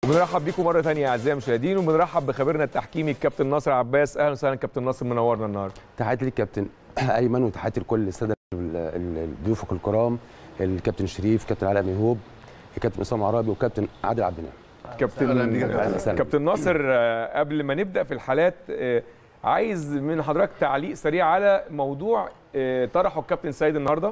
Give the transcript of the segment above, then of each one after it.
بنرحب بيكم مره ثانيه اعزائي المشاهدين وبنرحب بخبيرنا التحكيمي الكابتن ناصر عباس اهلا وسهلا كابتن ناصر منورنا النهارده تحياتي ليك كابتن ايمن وتحياتي لكل الساده ال- ال- ضيوفك الكرام الكابتن شريف كابتن علاء ميهوب الكابتن اسامه عرابي وكابتن عادل عبد النعيم كابتن أهلا بيك يا كابتن. أهلا وسهلا. كابتن ناصر آه، قبل ما نبدا في الحالات آه، عايز من حضرتك تعليق سريع على موضوع آه، طرحه الكابتن سيد النهارده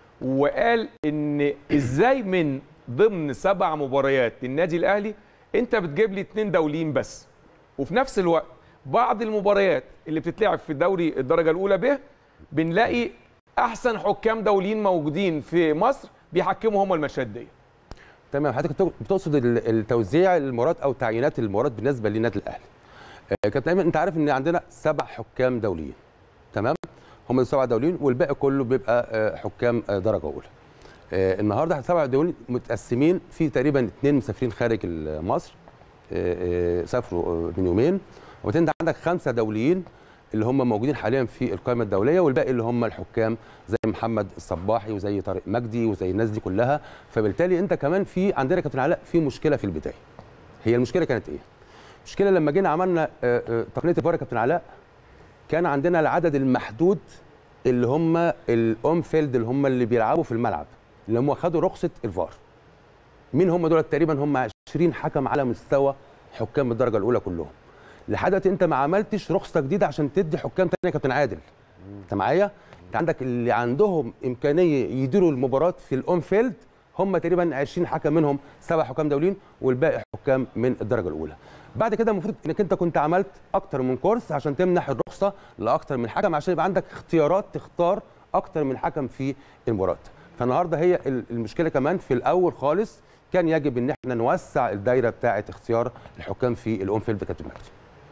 وقال ان ازاي من ضمن سبع مباريات للنادي الاهلي انت بتجيب لي اتنين دوليين بس وفي نفس الوقت بعض المباريات اللي بتتلعب في الدوري الدرجه الاولى به بنلاقي احسن حكام دوليين موجودين في مصر بيحكموا هم الماتشات دي تمام حضرتك بتق- بتقصد ال- التوزيع المباريات او تعيينات المباريات بالنسبه للنادي الاهلي آه، كابتن ايمن انت عارف ان عندنا سبع حكام دوليين تمام هم السبع دوليين والباقي كله بيبقى آه، حكام آه، درجه اولى آه، النهارده السبع دوليين متقسمين في تقريبا اثنين مسافرين خارج ال- مصر آه، آه، سافروا آه، من يومين وبعدين انت عندك خمسه دوليين اللي هم موجودين حاليا في القائمه الدوليه والباقي اللي هم الحكام زي محمد الصباحي وزي طارق مجدي وزي الناس دي كلها فبالتالي انت كمان في عندنا يا كابتن علاء في مشكله في البدايه هي المشكله كانت ايه المشكله لما جينا عملنا آه، آه، تقنيه الفار يا كابتن علاء كان عندنا العدد المحدود اللي هم الاون فيلد اللي هم اللي بيلعبوا في الملعب اللي هم خدوا رخصه الفار مين هم دول تقريبا هم 20 حكم على مستوى حكام الدرجه الاولى كلهم لحد دلوقتي انت ما عملتش رخصه جديده عشان تدي حكام تانية يا كابتن عادل انت معايا انت عندك اللي عندهم امكانيه يديروا المباراه في الاون فيلد هم تقريبا 20 حكم منهم سبع حكام دوليين والباقي حكام من الدرجه الاولى بعد كده المفروض انك انت كنت عملت اكتر من كورس عشان تمنح الرخصه لاكتر من حكم عشان يبقى عندك اختيارات تختار اكتر من حكم في المباراه فالنهارده هي ال- المشكله كمان في الاول خالص كان يجب ان احنا نوسع الدايره بتاعه اختيار الحكام في الاون فيلد كابتن مجدي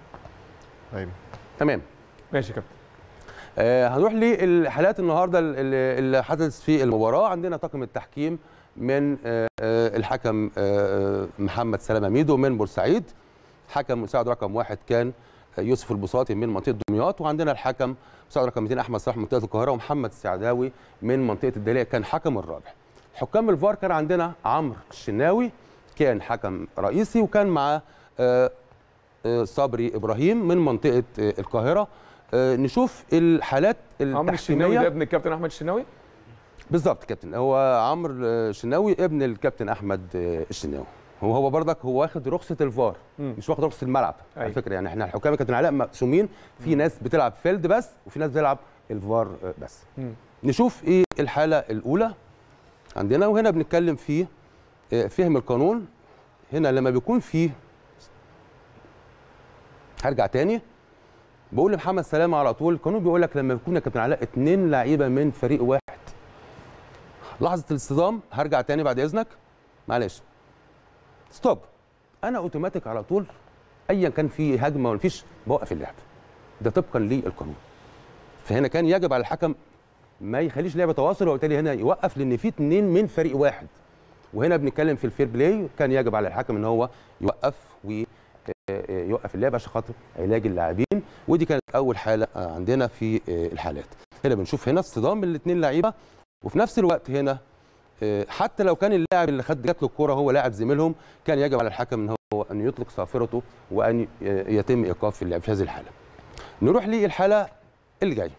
ايوه تمام ماشي يا كابتن آه هنروح للحالات النهارده اللي اللي حدث في المباراه عندنا طاقم التحكيم من آه آه، الحكم آه محمد سلامه ميدو من بورسعيد حكم مساعد رقم واحد كان آه، يوسف البساطي من منطقه دمياط وعندنا الحكم مساعد رقم 200 احمد صلاح من منطقه القاهره ومحمد السعداوي من منطقه الدليل كان حكم الرابع حكام الفار كان عندنا عمرو الشناوي كان حكم رئيسي وكان معاه آه، آه، صبري ابراهيم من منطقه آه، القاهره آه، نشوف الحالات عمرو الشناوي ده التحكيميه ابن الكابتن احمد الشناوي بالظبط كابتن هو عمرو آه، الشناوي ابن الكابتن احمد آه، الشناوي هو هو برضك هو واخد رخصه الفار مم. مش واخد رخصه الملعب على أيوة. فكره يعني احنا الحكام يا كابتن علاء مقسومين في ناس بتلعب فيلد بس وفي ناس بتلعب الفار آه، بس مم. نشوف ايه الحاله الاولى عندنا وهنا بنتكلم في آه، فهم القانون هنا لما بيكون في هرجع تاني بقول لمحمد سلامه على طول القانون بيقول لك لما بيكون يا كابتن علاء اتنين لعيبه من فريق واحد لحظه الاصطدام هرجع تاني بعد اذنك معلش ستوب انا اوتوماتيك على طول ايا كان في هجمه ولا مفيش بوقف اللعب ده طبقا للقانون فهنا كان يجب على الحكم ما يخليش لعبه تواصل وبالتالي هنا يوقف لان في اتنين من فريق واحد وهنا بنتكلم في الفير بلاي كان يجب على الحكم ان هو يوقف ويوقف اللعب عشان خاطر علاج اللاعبين ودي كانت اول حاله آه، عندنا في آه، الحالات هنا بنشوف هنا اصطدام بين الاثنين لعيبه وفي نفس الوقت هنا آه، حتى لو كان اللاعب اللي خد جات له الكوره هو لاعب زميلهم كان يجب على الحكم ان هو ان يطلق صافرته وان ي- يتم ايقاف اللعب في هذه الحاله نروح للحاله اللي جايه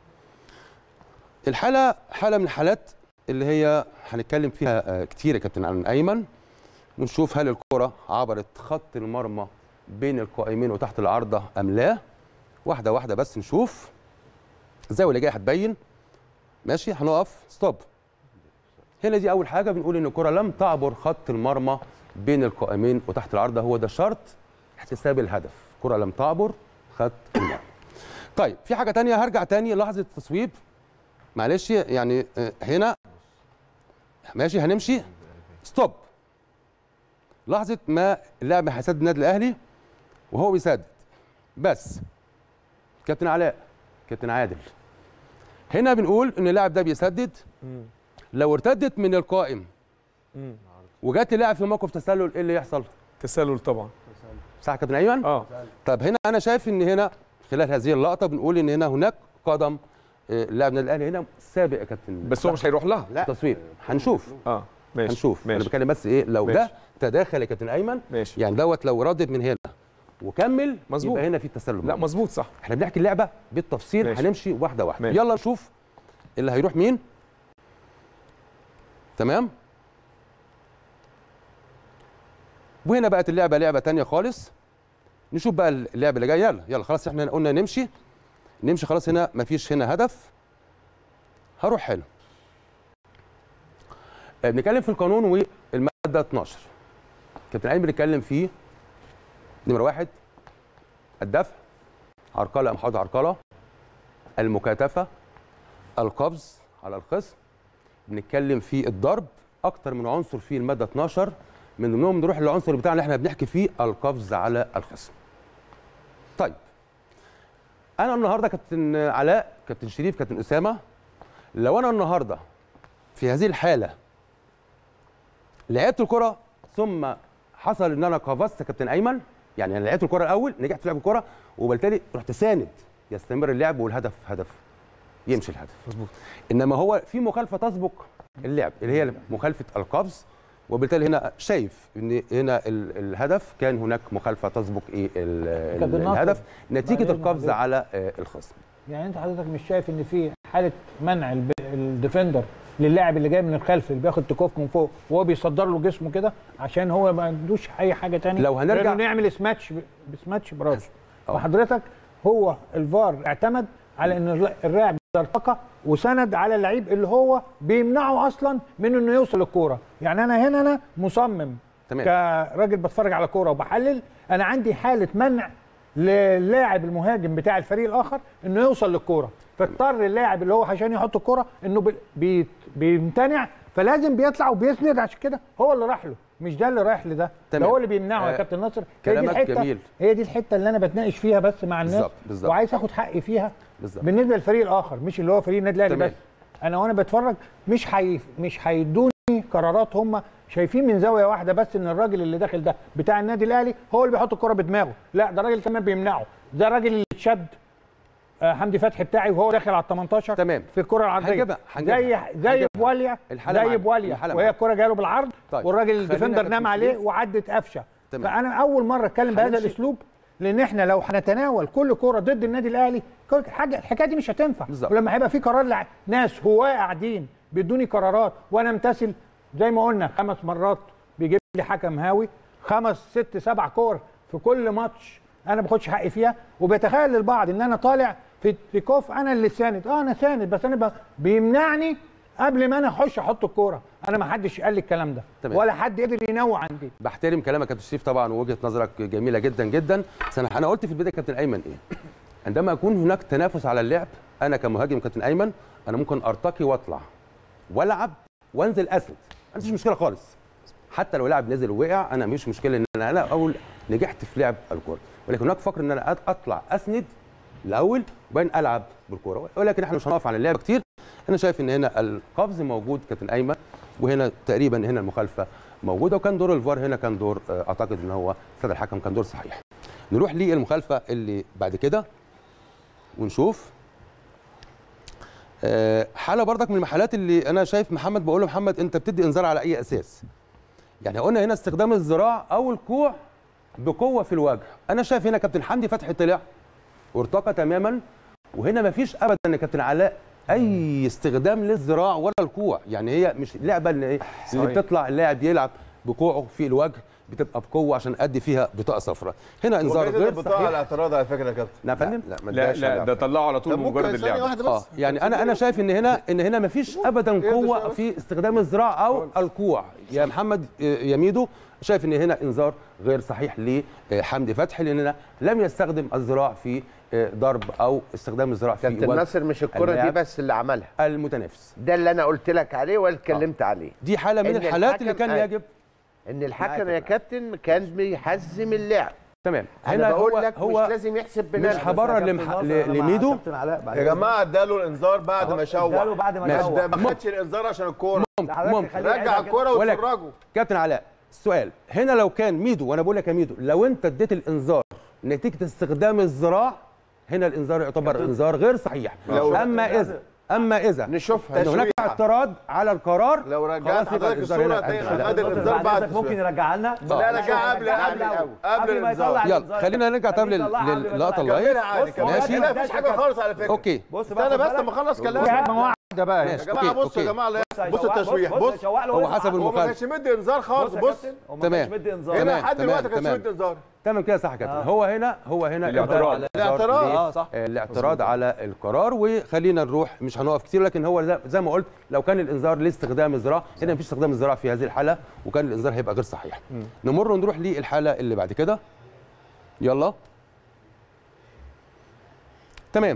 الحاله حاله من الحالات اللي هي هنتكلم فيها آه، كتير يا كابتن عن ايمن ونشوف هل الكره عبرت خط المرمى بين القائمين وتحت العارضه ام لا واحده واحده بس نشوف الزاويه اللي جايه هتبين ماشي هنقف ستوب هنا دي اول حاجه بنقول ان الكره لم تعبر خط المرمى بين القائمين وتحت العارضه هو ده شرط احتساب الهدف كره لم تعبر خط المرمى طيب في حاجه تانية هرجع تاني لحظه التصويب معلش يعني آه، هنا ماشي هنمشي ستوب لحظه ما اللاعب هيسدد النادي الاهلي وهو بيسدد بس كابتن علاء كابتن عادل هنا بنقول ان اللاعب ده بيسدد مم. لو ارتدت من القائم مم. وجات اللاعب في موقف تسلل ايه اللي يحصل تسلل طبعا صح يا كابتن ايمن اه طب هنا انا شايف ان هنا خلال هذه اللقطه بنقول ان هنا هناك قدم آه، اللاعب النادي الاهلي هنا سابق يا كابتن بس هو مش هيروح لها تصوير هنشوف اه ماشي هنشوف انا ماشي بتكلم بس ايه لو ماشي. ده تداخل يا كابتن ايمن ماشي يعني دوت لو ردت من هنا وكمل مظبوط. يبقى هنا في تسلل لا مظبوط صح احنا بنحكي اللعبه بالتفصيل ماشي. هنمشي واحده واحده ماشي. يلا نشوف اللي هيروح مين تمام وهنا بقت اللعبه لعبه تانية خالص نشوف بقى اللعبه اللي جايه يلا يلا خلاص احنا قلنا نمشي نمشي خلاص هنا مفيش هنا هدف هروح هنا آه، بنتكلم في القانون والماده 12 كابتن علي بنتكلم فيه نمره واحد الدفع عرقله ام حوض عرقله المكاتفه القبض على الخصم بنتكلم في الضرب اكتر من عنصر في الماده 12 من ضمنهم نروح للعنصر بتاعنا اللي احنا بنحكي فيه القبض على الخصم طيب انا النهارده كابتن علاء كابتن شريف كابتن اسامه لو انا النهارده في هذه الحاله لعبت الكره ثم حصل ان انا قفزت يا كابتن ايمن يعني انا لعبت الكره الاول نجحت في لعب الكره وبالتالي رحت ساند يستمر اللعب والهدف هدف يمشي الهدف مظبوط انما هو في مخالفه تسبق اللعب اللي هي مخالفه القفز وبالتالي هنا شايف ان هنا ال- الهدف كان هناك مخالفه تسبق ايه ال- كابتن ال- ناصر، الهدف نتيجه بعدين القفز بعدين. على آه، الخصم يعني انت حضرتك مش شايف ان في حاله منع الب- الديفندر للاعب اللي جاي من الخلف اللي بياخد تكوف من فوق وهو بيصدر له جسمه كده عشان هو ما عندوش اي حاجه تانية لو هنرجع- غير انه يعمل سماتش ب- بسماتش براسه اه. وحضرتك هو الفار اعتمد على ان الر- اللاعب ارتقى وسند على اللعيب اللي هو بيمنعه اصلا من انه يوصل للكوره يعني انا هنا انا مصمم تمام. كراجل بتفرج على كوره وبحلل انا عندي حاله منع للاعب المهاجم بتاع الفريق الاخر انه يوصل للكوره فاضطر اللاعب اللي هو عشان يحط الكوره انه بي- بي بيمتنع فلازم بيطلع وبيسند عشان كده هو اللي راح له مش ده اللي رايح لده ده تمام. هو اللي بيمنعه يا آه، كابتن ناصر هي دي كلامك الحته جميل. هي دي الحته اللي انا بتناقش فيها بس مع الناس بالظبط، بالظبط. وعايز اخد حقي فيها بالظبط. بالنسبه للفريق الاخر مش اللي هو فريق النادي الاهلي تمام. بس انا وانا بتفرج مش حي... مش هيدوني قرارات هم شايفين من زاويه واحده بس ان الراجل اللي داخل ده بتاع النادي الاهلي هو اللي بيحط الكره بدماغه لا ده راجل كمان بيمنعه ده الراجل اللي اتشد آه، حمدي فتحي بتاعي وهو داخل على ال 18 تمام. في الكره العرضيه هنجيبها- هنجيبها. زي زي هنجيبها. بواليا الحالة زي معاك. بواليا الحالة وهي معاك. الكره جايه له بالعرض طيب. والراجل خلينا الديفندر كابتن نام عليه شريف. وعدت قفشه تمام. فانا اول مره اتكلم بهذا هنمشي. الاسلوب لان احنا لو هنتناول كل كوره ضد النادي الاهلي كل حاجه الحكايه دي مش هتنفع بالظبط. ولما هيبقى في قرار لع... ناس هواه قاعدين بيدوني قرارات وانا امتثل زي ما قلنا خمس مرات بيجيب لي حكم هاوي خمس ست سبع كور في كل ماتش انا ما باخدش حقي فيها وبيتخيل البعض ان انا طالع في في كوف انا اللي ساند اه انا ساند بس انا ب... بيمنعني قبل ما انا اخش احط الكوره انا ما حدش قال لي الكلام ده تمام. ولا حد قدر ينوع عندي بحترم كلامك يا كابتن شريف طبعا ووجهه نظرك جميله جدا جدا بس انا انا قلت في البدايه كابتن ايمن ايه عندما يكون هناك تنافس على اللعب انا كمهاجم كابتن ايمن انا ممكن ارتقي واطلع والعب وانزل اسند ما عنديش مشكله خالص حتى لو لاعب نزل ووقع انا مش مشكله ان انا انا اول نجحت في لعب الكوره ولكن هناك فقر ان انا أت- اطلع اسند الاول وبعدين العب بالكوره ولكن احنا مش هنقف على اللعب كتير انا شايف ان هنا القفز موجود كابتن ايمن وهنا تقريبا هنا المخالفه موجوده وكان دور الفار هنا كان دور آه، اعتقد ان هو استاذ الحكم كان دور صحيح نروح للمخالفه اللي بعد كده ونشوف آه، حاله برضك من المحالات اللي انا شايف محمد بقول له محمد انت بتدي انذار على اي اساس يعني قلنا هنا استخدام الذراع او الكوع بقوه في الوجه انا شايف هنا كابتن حمدي فتحي طلع وارتقى تماما وهنا مفيش ابدا يا كابتن علاء اي استخدام للذراع ولا الكوع يعني هي مش لعبه اللي, اللي صحيح. بتطلع اللاعب يلعب بكوعه في الوجه بتبقى بقوه عشان ادي فيها بطاقه صفراء هنا انذار وجايزة غير البطاقه صحيح الاعتراض على فكره يا كابتن لا يا فندم ما لا اداش لا على ده فكرة. طلعه على طول طب ممكن بمجرد ثانية اللعبه واحدة اه بس يعني انا انا شايف ان هنا ان هنا مفيش ابدا قوه شوية بس. في استخدام الذراع او الكوع يا محمد آه، يا ميدو شايف ان هنا انذار غير صحيح لحمدي فتحي لاننا لم يستخدم الذراع في آه، ضرب او استخدام الذراع في كابتن وجه ناصر مش الكرة دي اللاعب بس اللي عملها المتنافس ده اللي انا قلت لك عليه ولا اتكلمت عليه دي حاله من إن الحالات اللي الحكم كان قال- يجب ان الحكم معاك يا يا كابتن كان بيحزم اللعب تمام انا بقول هو لك هو مش لازم يحسب مش بنفسه هبرر لمح... ل- لميدو يا جماعه اداله الانذار بعد ما شوح اداله بعد ما ماشي. شوح. ده ما خدش الانذار عشان الكوره ممكن حضرتك ممكن خليه رجع يعيدها الكوره ولكن- واتفرجوا كابتن علاء السؤال هنا لو كان ميدو وانا بقول لك يا ميدو لو انت اديت الانذار نتيجه استخدام الذراع هنا الانذار يعتبر انذار غير صحيح لو- اما اذا اما اذا نشوفها ان هناك تشريع. اعتراض على القرار لو رجعت خلاص يبقى حضرتك الإنذار الصوره هنا هتلاقي هيتشال. خد الانذار بعد بعد إذنك ممكن التشريع. يرجع لنا لا رجع قبل قبل قبل قبل ما يطلع الانذار يلا الإنذار. خلينا نرجع طب خليه لل- يطلعها قبل ما للقطه يطلع. اللايف كملها عادي بص، كملها ماشي. لا مفيش حاجه خالص على فكره اوكي بص بقى استنى خد بس بالك. لما اخلص في كلامي حاجه واحده بقى ماشي. يا جماعه أوكي، بصوا يا أوكي. جماعه لا بص شوح- التشويح بص بص شوح له هو واسمع. حسب هو ما المخالفه كانش مدي انذار خالص بص يا بص كابتن، هو ما تمام. كانش مدي انذار هنا تمام، لحد تمام، دلوقتي كانش تمام. مدي انذار تمام كده صح يا كابتن هو هنا هو هنا الاعتراض. إنذار- الاعتراض. ليه؟ اه صح آه، الاعتراض على القرار وخلينا نروح مش هنقف كتير لكن هو زي- زي ما قلت لو كان الانذار لاستخدام الزراعه هنا مفيش استخدام الزراعه في هذه الحاله وكان الانذار هيبقى غير صحيح نمر ونروح للحاله اللي بعد كده يلا تمام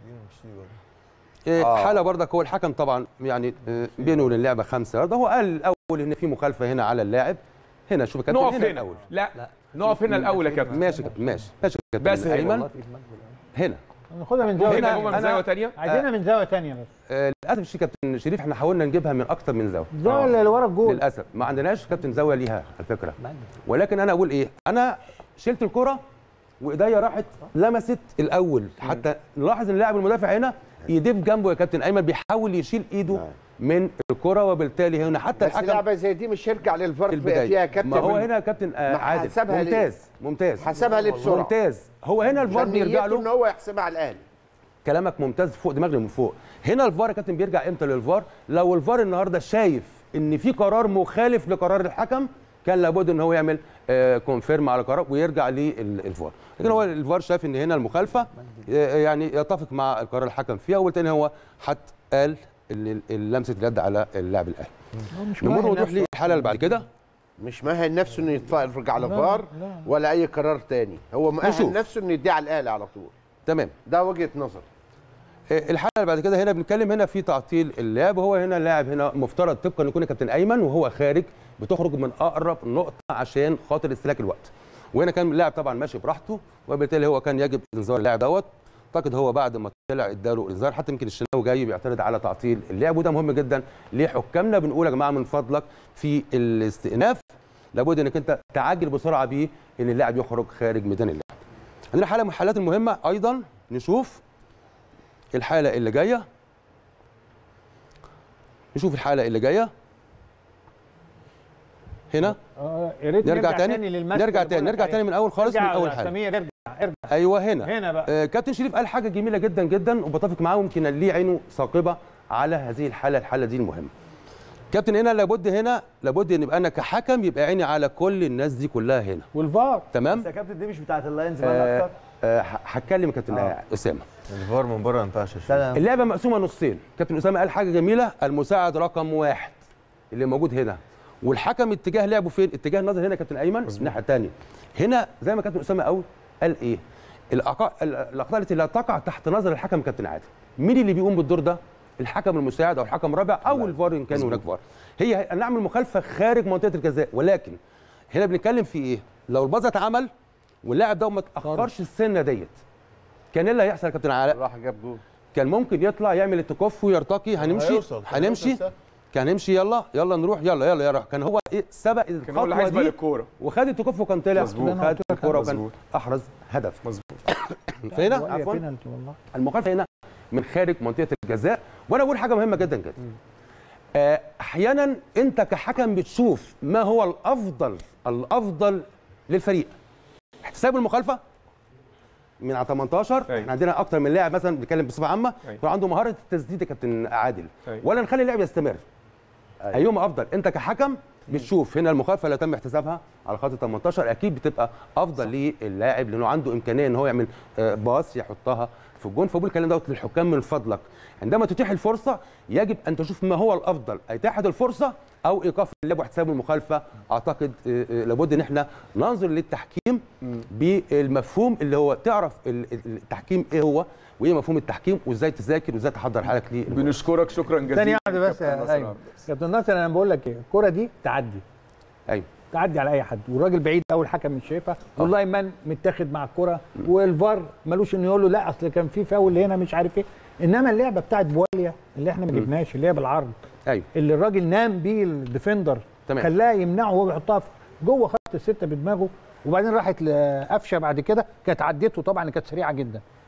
إيه، حاله برضك هو الحكم طبعا يعني آه، بينه وبين اللعبه خمسه يارده هو قال الاول ان في مخالفه هنا على اللاعب هنا شوف يا كابتن نقف هنا الاول لا نقف هنا الاول يا كابتن ماشي يا كابتن ماشي ماشي يا كابتن بس هنا. ايمن هنا ناخدها من زاويه هنا هنا هو من أنا- زاويه ثانيه عايزينها من زاويه ثانيه بس آه، للاسف الشيء كابتن شريف احنا حاولنا نجيبها من اكتر من زاويه الزاويه اللي ورا الجول للاسف ما عندناش كابتن زاويه ليها على فكره ولكن انا اقول ايه انا شلت الكره وايديا راحت لمست الاول حتى نلاحظ ان اللاعب المدافع هنا ايديه في جنبه يا كابتن ايمن بيحاول يشيل ايده من الكره وبالتالي هنا حتى بس الحكم لعبه زي دي مش هيرجع للفار في فيها يا البدايه كابتن ما هو هنا يا كابتن آه ما عادل حسبها ليه؟ ممتاز ممتاز حسبها ليه بسرعه ممتاز هو هنا الفار عشان بيرجع نيته ان له هو يحسبها على الاهلي كلامك ممتاز فوق دماغنا من فوق هنا الفار يا كابتن بيرجع امتى للفار لو الفار النهارده شايف ان في قرار مخالف لقرار الحكم كان لابد ان هو يعمل آه كونفيرم على قرار ويرجع للفار لكن هو الفار شايف ان هنا المخالفه آه يعني يتفق مع قرار الحكم فيها وبالتالي هو حتى قال ان لمسه اليد على اللاعب الاهلي مش نمر مؤهل ونروح نفسه. للحاله اللي بعد كده مش مؤهل نفسه انه يتف- يرجع على فار ولا اي قرار تاني هو مؤهل نشوف. نفسه انه يديه على الاهلي على طول تمام ده وجهه نظر آه، الحاله اللي بعد كده هنا بنتكلم هنا في تعطيل اللعب وهو هنا اللاعب هنا مفترض طبقا يكون كابتن ايمن وهو خارج بتخرج من اقرب نقطه عشان خاطر استهلاك الوقت وهنا كان اللاعب طبعا ماشي براحته وبالتالي هو كان يجب انذار اللاعب دوت اعتقد هو بعد ما طلع اداله انذار حتى يمكن الشناوي جاي بيعترض على تعطيل اللعب وده مهم جدا لحكامنا بنقول يا جماعه من فضلك في الاستئناف لابد انك انت تعجل بسرعه بيه ان اللاعب يخرج خارج ميدان اللعب عندنا حاله من الحالات المهمه ايضا نشوف الحاله اللي جايه نشوف الحاله اللي جايه هنا آه، يا ريت نرجع تاني للمسك نرجع اللي تاني بقولك نرجع عليه. تاني من اول خالص من ارجع اول يا حاله سمير ارجع ارجع ايوه هنا هنا بقى آه كابتن شريف قال حاجه جميله جدا جدا وبتفق معاه ويمكن ليه عينه ثاقبه على هذه الحاله الحاله دي المهمه كابتن هنا لابد هنا لابد ان يبقى انا كحكم يبقى عيني على كل الناس دي كلها هنا والفار تمام بس يا كابتن دي مش بتاعت اللاينز آه بقى اكتر آه ه- هتكلم كابتن آه. اسامه الفار من بره ما ينفعش يا شريف. سلام اللعبه مقسومه نصين كابتن اسامه قال حاجه جميله المساعد رقم واحد اللي موجود هنا والحكم اتجاه لعبه فين اتجاه النظر هنا يا كابتن ايمن الناحيه الثانيه هنا زي ما كابتن اسامه قال قال ايه الأقا- ال- الاخطاء التي لا تقع تحت نظر الحكم كابتن عادل مين اللي بيقوم بالدور ده الحكم المساعد او الحكم الرابع او الفار ان كان هناك فار هي نعمل مخالفه خارج منطقه الجزاء ولكن هنا بنتكلم في ايه لو الباص اتعمل واللاعب ده ما تاخرش السنه ديت كان ايه اللي هيحصل يا كابتن علاء راح جاب جول كان ممكن يطلع يعمل التكف ويرتقي هنمشي هيوصل. هنمشي هيوصل. كان هنمشي يلا يلا نروح يلا يلا يلا كان هو ايه سبق كان هو اللي الخطوه هيسبق دي للكوره وخد التكف وكان طلع مظبوط. خد الكوره وكان مظبوط. احرز هدف مظبوط فهنا وهي عفوا بينالتي والله المخالفه هنا من خارج منطقه الجزاء وانا اقول حاجه مهمه جدا جدا آه، احيانا انت كحكم بتشوف ما هو الافضل الافضل للفريق احتساب المخالفه من على 18 أيوة. احنا عندنا اكتر من لاعب مثلا بنتكلم بصفه عامه أيوة. يكون عنده مهاره التسديد يا كابتن عادل أيوة. ولا نخلي اللاعب يستمر ايهما افضل انت كحكم بتشوف هنا المخالفه اللي تم احتسابها على خط 18 اكيد بتبقى افضل للاعب لانه عنده امكانيه ان هو يعمل آه، باص يحطها في الجون فبقول الكلام دوت للحكام من فضلك عندما تتيح الفرصه يجب ان تشوف ما هو الافضل اتاحه الفرصه او ايقاف اللعب واحتساب المخالفه اعتقد آه، آه، لابد ان احنا ننظر للتحكيم بالمفهوم اللي هو تعرف ال- ال- التحكيم ايه هو وايه مفهوم التحكيم وازاي تذاكر وازاي تحضر حالك ليه بنشكرك شكرا جزيلا ثانية واحدة بس كابتن يا ناصر أيمن. عباس. كابتن ناصر انا بقول لك ايه الكرة دي تعدي ايوه تعدي على اي حد والراجل بعيد قوي الحكم مش شايفها والله ايمن متاخد مع الكرة والفار ملوش انه يقول له لا اصل كان في فاول هنا مش عارف ايه انما اللعبه بتاعت بواليا اللي احنا ما جبناش اللي هي بالعرض ايوه اللي الراجل نام بيه الديفندر تمام. خلاه يمنعه وهو بيحطها في- جوه خط السته بدماغه وبعدين راحت لقفشه بعد كده كانت عدته طبعا كانت سريعه جدا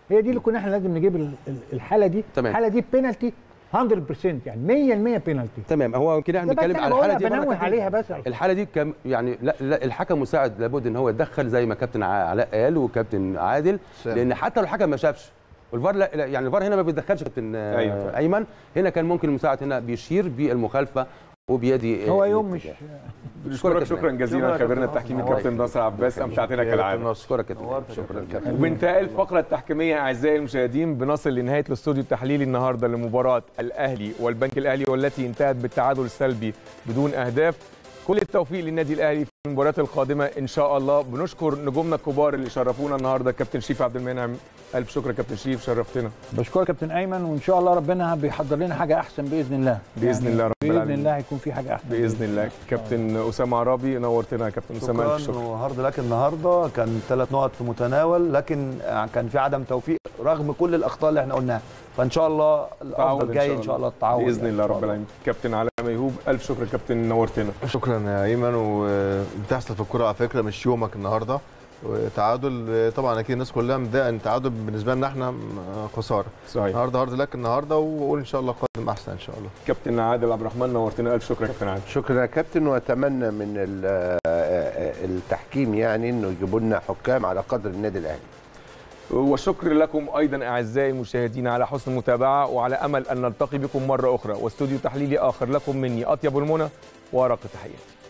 هي دي اللي كنا احنا لازم نجيب ال- ال- الحاله دي تمام. الحاله دي بينالتي 100% يعني 100% بينالتي تمام هو يمكن احنا بنتكلم على الحاله دي مرة بنوه كابتن. عليها بس الحاله دي كم يعني لا, لا الحكم مساعد لابد ان هو يتدخل زي ما كابتن ع- علاء قال وكابتن عادل سامي. لان حتى لو الحكم ما شافش والفار لا لا- يعني الفار هنا ما بيتدخلش كابتن آه، أيوة فعلا. ايمن هنا كان ممكن المساعد هنا بيشير بالمخالفه وبيدي هو آه، يوم مش الاتجاه. بشكرك كابتن شكرا جزيلا شكرا خبيرنا كابتن التحكيمي نورت. كابتن ناصر عباس امتعتنا كالعاده اشكرك يا كابتن شكرا كابتن وبانتهاء الفقرة التحكيمية أعزائي المشاهدين بنصل لنهاية الاستوديو التحليلي النهاردة لمباراة الأهلي والبنك الأهلي والتي انتهت بالتعادل السلبي بدون أهداف كل التوفيق للنادي الأهلي في المباريات القادمة إن شاء الله بنشكر نجومنا الكبار اللي شرفونا النهاردة كابتن شريف عبد المنعم ألف شكر يا كابتن شريف شرفتنا بشكرك كابتن ايمن وان شاء الله ربنا بيحضر لنا حاجه احسن باذن الله بإذن الله رب باذن العالمين. الله هيكون في حاجه احسن بإذن الله كابتن أسامة عرابي نورتنا يا كابتن أسامة ألف شكرا شكر وهارد لك النهارده كان ثلاث نقط في متناول لكن كان في عدم توفيق رغم كل الاخطاء اللي احنا قلناها فان شاء الله تعاون الافضل جاي ان شاء الله التعاون بإذن يعني الله إن شاء رب العالمين كابتن علاء ميهوب ألف شكر يا كابتن نورتنا شكرا يا ايمن وبتحصل في الكوره على فكره مش يومك النهارده وتعادل طبعا اكيد الناس كلها متضايقه ان التعادل بالنسبه لنا احنا خساره صحيح النهارده هارد لك النهارده وقول ان شاء الله قادم احسن ان شاء الله كابتن عادل عبد الرحمن نورتنا ألف شكر يا كابتن عادل شكرا يا كابتن واتمنى من ال- آه، آه، التحكيم يعني انه يجيبوا لنا حكام على قدر النادي الاهلي وشكر لكم ايضا اعزائي المشاهدين على حسن المتابعه وعلى امل ان نلتقي بكم مره اخرى واستوديو تحليلي اخر لكم مني اطيب المنى وارق التحيات